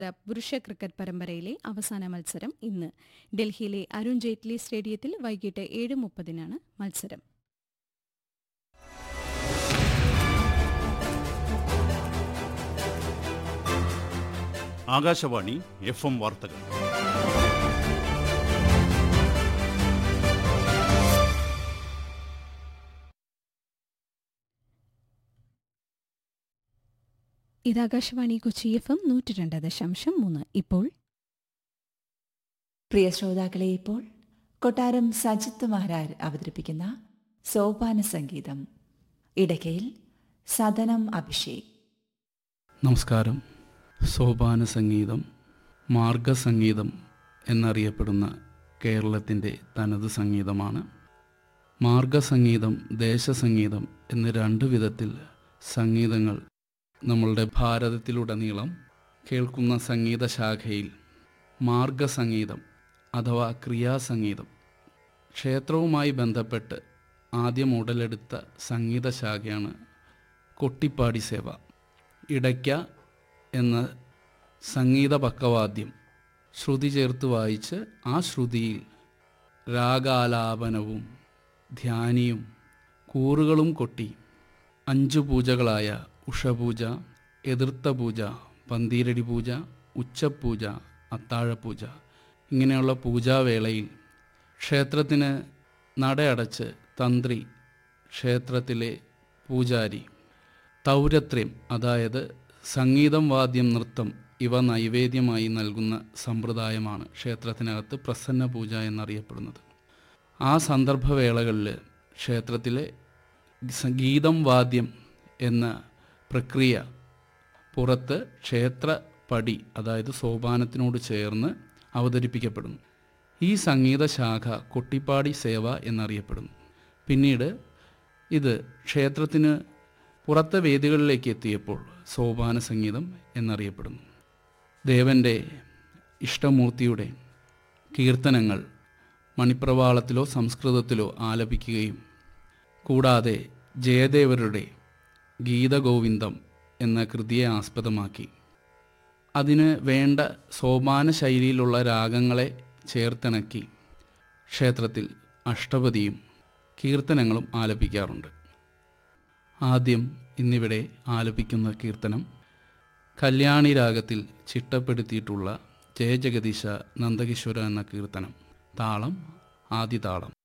പുരുഷ ക്രിക്കറ്റ് പരമ്പരയിലെ അവസാന മത്സരം ഇന്ന് ഡൽഹിയിലെ അരുൺ ജെയ്റ്റ്ലി സ്റ്റേഡിയത്തിൽ വൈകിട്ട് ഏഴ് മുപ്പതിനാണ് മത്സരം ആകാശവാണി എഫ് എം വാർത്തകൾ ഇത് ആകാശവാണി കൊച്ചി എഫ് എം നൂറ്റി രണ്ട് ദശാംശം മൂന്ന് ഇപ്പോൾ പ്രിയ ശ്രോതാക്കളെ ഇപ്പോൾ കൊട്ടാരം സജിത്ത് മഹാരാർ അവതരിപ്പിക്കുന്ന സോപാന സംഗീതം ഇടയ്ക്കയിൽ സദനം അഭിഷേക് നമസ്കാരം സോപാന സംഗീതം മാർഗസംഗീതം എന്നറിയപ്പെടുന്ന കേരളത്തിൻ്റെ തനത് സംഗീതമാണ് മാർഗസംഗീതം ദേശസംഗീതം എന്ന് രണ്ട് വിധത്തിൽ സംഗീതങ്ങൾ നമ്മളുടെ ഭാരതത്തിലുടനീളം കേൾക്കുന്ന സംഗീത ശാഖയിൽ മാർഗസംഗീതം അഥവാ ക്രിയാസംഗീതം ക്ഷേത്രവുമായി ബന്ധപ്പെട്ട് ആദ്യം ഉടലെടുത്ത സംഗീത ശാഖയാണ് കൊട്ടിപ്പാടി സേവ ഇടയ്ക്ക എന്ന സംഗീത പക്കവാദ്യം ശ്രുതി ചേർത്ത് വായിച്ച് ആ ശ്രുതിയിൽ രാഗാലാപനവും ധ്യാനിയും കൂറുകളും കൊട്ടി അഞ്ചു പൂജകളായ ഉഷപൂജ എതിർത്ത പൂജ പന്തീരടി പൂജ ഉച്ചപൂജ അത്താഴപൂജ ഇങ്ങനെയുള്ള പൂജാവേളയിൽ ക്ഷേത്രത്തിന് നടയടച്ച് തന്ത്രി ക്ഷേത്രത്തിലെ പൂജാരി തൗരത്ര്യം അതായത് സംഗീതം വാദ്യം നൃത്തം ഇവ നൈവേദ്യമായി നൽകുന്ന സമ്പ്രദായമാണ് ക്ഷേത്രത്തിനകത്ത് പ്രസന്ന പൂജ എന്നറിയപ്പെടുന്നത് ആ സന്ദർഭവേളകളിൽ ക്ഷേത്രത്തിലെ സ- ഗീതം വാദ്യം എന്ന പ്രക്രിയ പുറത്ത് ക്ഷേത്ര പടി അതായത് സോപാനത്തിനോട് ചേർന്ന് അവതരിപ്പിക്കപ്പെടുന്നു ഈ സംഗീത ശാഖ കൊട്ടിപ്പാടി സേവ എന്നറിയപ്പെടുന്നു പിന്നീട് ഇത് ക്ഷേത്രത്തിന് പുറത്തെ വേദികളിലേക്ക് എത്തിയപ്പോൾ സോപാന സംഗീതം എന്നറിയപ്പെടുന്നു ദേവൻ്റെ ഇഷ്ടമൂർത്തിയുടെ കീർത്തനങ്ങൾ മണിപ്രവാളത്തിലോ സംസ്കൃതത്തിലോ ആലപിക്കുകയും കൂടാതെ ജയദേവരുടെ ഗീതഗോവിന്ദം എന്ന കൃതിയെ ആസ്പദമാക്കി അതിന് വേണ്ട സോപാന ശൈലിയിലുള്ള രാഗങ്ങളെ ചേർത്തിണക്കി ക്ഷേത്രത്തിൽ അഷ്ടപതിയും കീർത്തനങ്ങളും ആലപിക്കാറുണ്ട് ആദ്യം ഇന്നിവിടെ ആലപിക്കുന്ന കീർത്തനം കല്യാണി രാഗത്തിൽ ചിട്ടപ്പെടുത്തിയിട്ടുള്ള ജയജഗദീശ നന്ദകിശ്വര എന്ന കീർത്തനം താളം ആദിതാളം